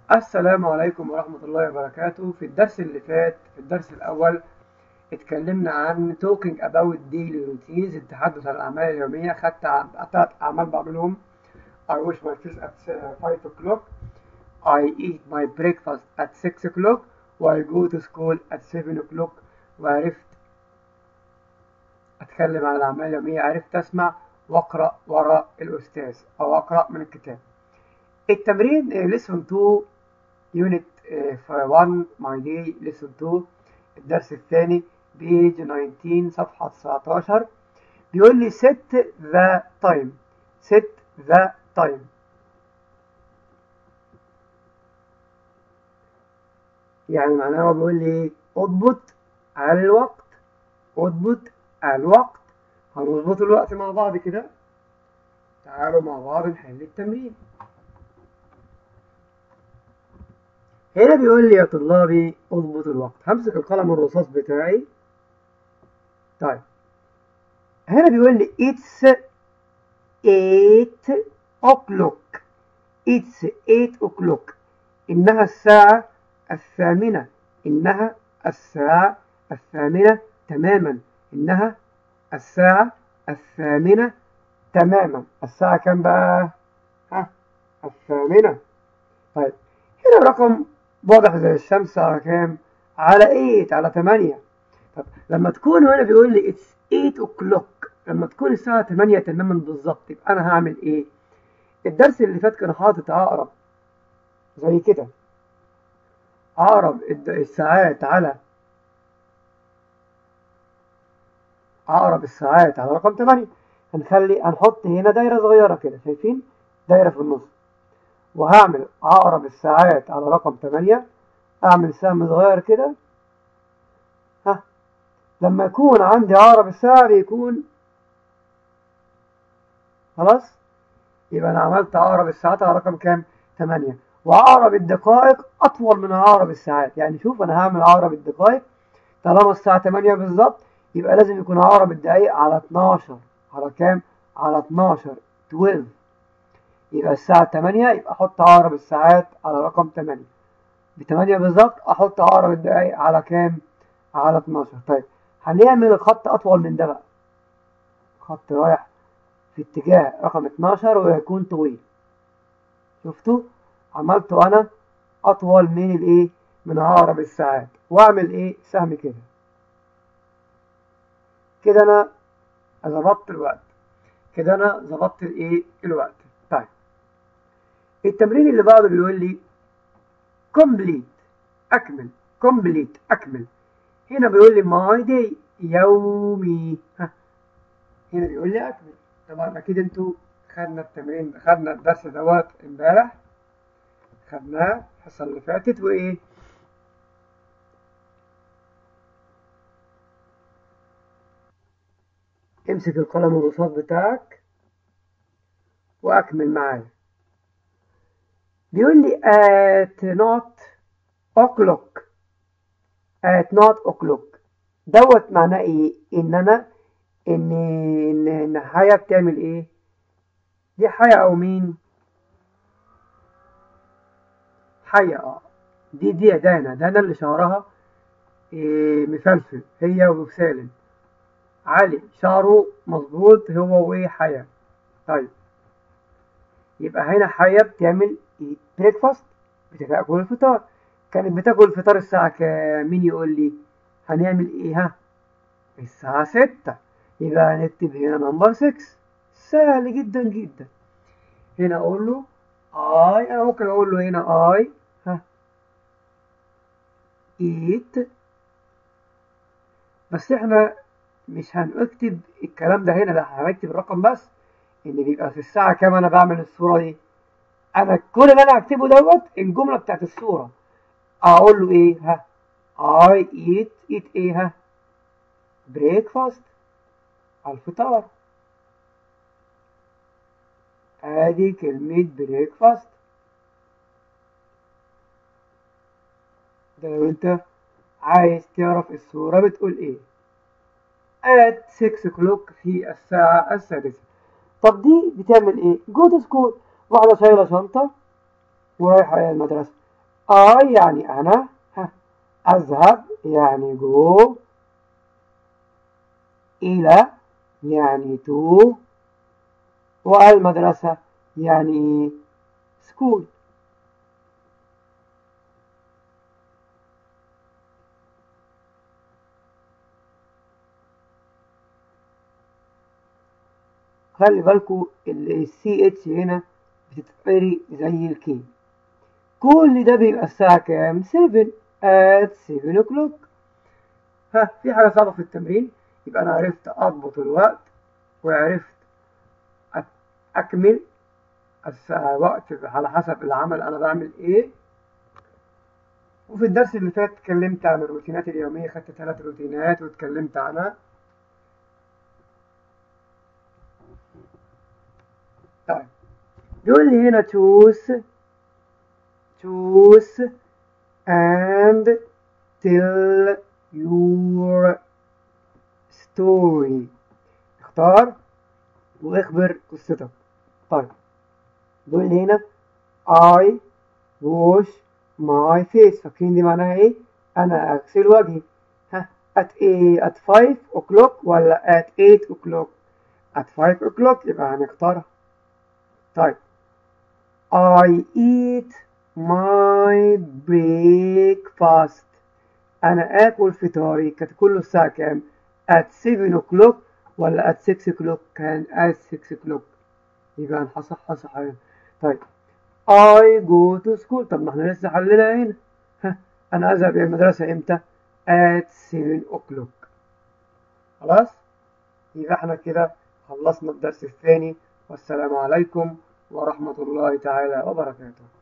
السلام عليكم ورحمة الله وبركاته في الدرس اللي فات في الدرس الأول اتكلمنا عن talking about daily routines التحدث عن الأعمال اليومية خدت ع- ثلاث أعمال بعملهم I wash my face at uh, 5 o'clock I eat my breakfast at 6 o'clock و I go to school at 7 o'clock وعرفت أتكلم عن الأعمال اليومية عرفت أسمع وأقرأ وراء الأستاذ أو أقرأ من الكتاب التمرين lesson 2 يونت 1 ماي داي ليسون 2 الدرس الثاني بيج 19 صفحة 19 بيقول لي set the time set the time يعني معناه هو بيقول لي اضبط على الوقت اضبط على الوقت هنظبط الوقت مع بعض كده تعالوا مع بعض نحل التمرين هنا بيقول لي يا طلابي اضبط الوقت همسك القلم الرصاص بتاعي طيب هنا بيقول لي it's 8 o'clock it's 8 o'clock إنها الساعة الثامنة إنها الساعة الثامنة تماما إنها الساعة الثامنة تماما الساعة كام بقى؟ ها الثامنة طيب هنا الرقم واضح زي الشمس على كام؟ على 8 على 8 طب لما تكون هنا بيقول لي اتس 8 o'clock لما تكون الساعة 8 تماما بالظبط يبقى أنا هعمل إيه؟ الدرس اللي فات كان حاطط عقرب زي كده عقرب الد- الساعات على عقرب الساعات على رقم 8 هنخلي هنحط هنا دايرة صغيرة كده شايفين؟ دايرة في النص وهعمل عقرب الساعات على رقم 8 اعمل سهم صغير كده ها لما يكون عندي عقرب الساعة بيكون خلاص يبقى انا عملت عقرب الساعات على رقم كام 8 وعقرب الدقائق اطول من عقرب الساعات يعني شوف انا هعمل عقرب الدقائق طالما الساعة 8 بالظبط يبقى لازم يكون عقرب الدقائق على 12 على كام على 12 12 يبقى الساعة 8 يبقى أحط عقرب الساعات على رقم 8 ب 8 بالظبط أحط عقرب الدقايق على كام؟ على 12 طيب هنعمل الخط أطول من ده بقى خط رايح في اتجاه رقم 12 ويكون طويل شفتوا؟ عملته أنا أطول من الإيه؟ من عقرب الساعات وأعمل إيه؟ سهم كده كده أنا ظبطت الوقت كده أنا ظبطت الإيه؟ الوقت طيب التمرين اللي بعده بيقول لي complete أكمل complete أكمل هنا بيقول لي my day يومي ها هنا بيقول لي أكمل طبعا أكيد أنتوا خدنا التمرين خدنا الدرس دوت امبارح خدناه الحصة اللي فاتت وإيه امسك القلم الرصاص بتاعك وأكمل معايا بيقول لي at not o'clock at not o'clock دوت معناه ايه ان انا ان ان ان حياة بتعمل ايه دي حياة او مين حياة اه دي دي دانا دانا اللي شعرها إيه مفلفل هي وسالم علي شعره مظبوط هو وايه حياة طيب يبقى هنا حياة بتعمل بريكفاست بتاكل الفطار كانت بتاكل الفطار الساعة كام مين يقول لي هنعمل ايه ها الساعة ستة يبقى هنكتب هنا نمبر 6 سهل جدا جدا هنا اقول له اي انا ممكن اقول له هنا اي ها ايت بس احنا مش هنكتب الكلام ده هنا لا هنكتب الرقم بس ان بيبقى في الساعة كام انا بعمل الصورة دي انا كل اللي انا هكتبه دوت الجمله بتاعت الصوره اقول له ايه ها I eat eat ايه ها breakfast الفطار ادي كلمه breakfast ده لو انت عايز تعرف الصوره بتقول ايه at 6 o'clock في الساعه السادسه طب دي بتعمل ايه جو تو سكول واحده شايله شنطه ورايحه المدرسه I يعني أنا ها أذهب يعني go إلى يعني to والمدرسة يعني school خلي بالكوا السي اتش هنا بتتقري زي الكي كل ده بيبقى الساعة كام؟ 7 at 7 o'clock ها في حاجة صعبة في التمرين يبقى أنا عرفت أضبط الوقت وعرفت أكمل الوقت على حسب العمل أنا بعمل إيه وفي الدرس اللي فات اتكلمت عن الروتينات اليومية خدت ثلاث روتينات واتكلمت عنها طيب بيقول لي هنا choose choose and tell your story اختار واخبر قصتك طيب بيقول لي هنا I wash my face فاكرين دي معناها ايه؟ انا اغسل وجهي ها at ايه at 5 o'clock ولا at 8 o'clock at 5 o'clock يبقى هنختارها طيب I eat my breakfast أنا آكل فطاري كانت كله الساعة كام؟ at 7 o'clock ولا at 6 o'clock؟ كان at 6 o'clock يبقى هنحصحها صح طيب I go to school طب ما احنا لسه حلنا هنا ها أنا أذهب إلى المدرسة إمتى؟ at 7 o'clock خلاص؟ يبقى احنا كده خلصنا الدرس الثاني والسلام عليكم ورحمة الله تعالى وبركاته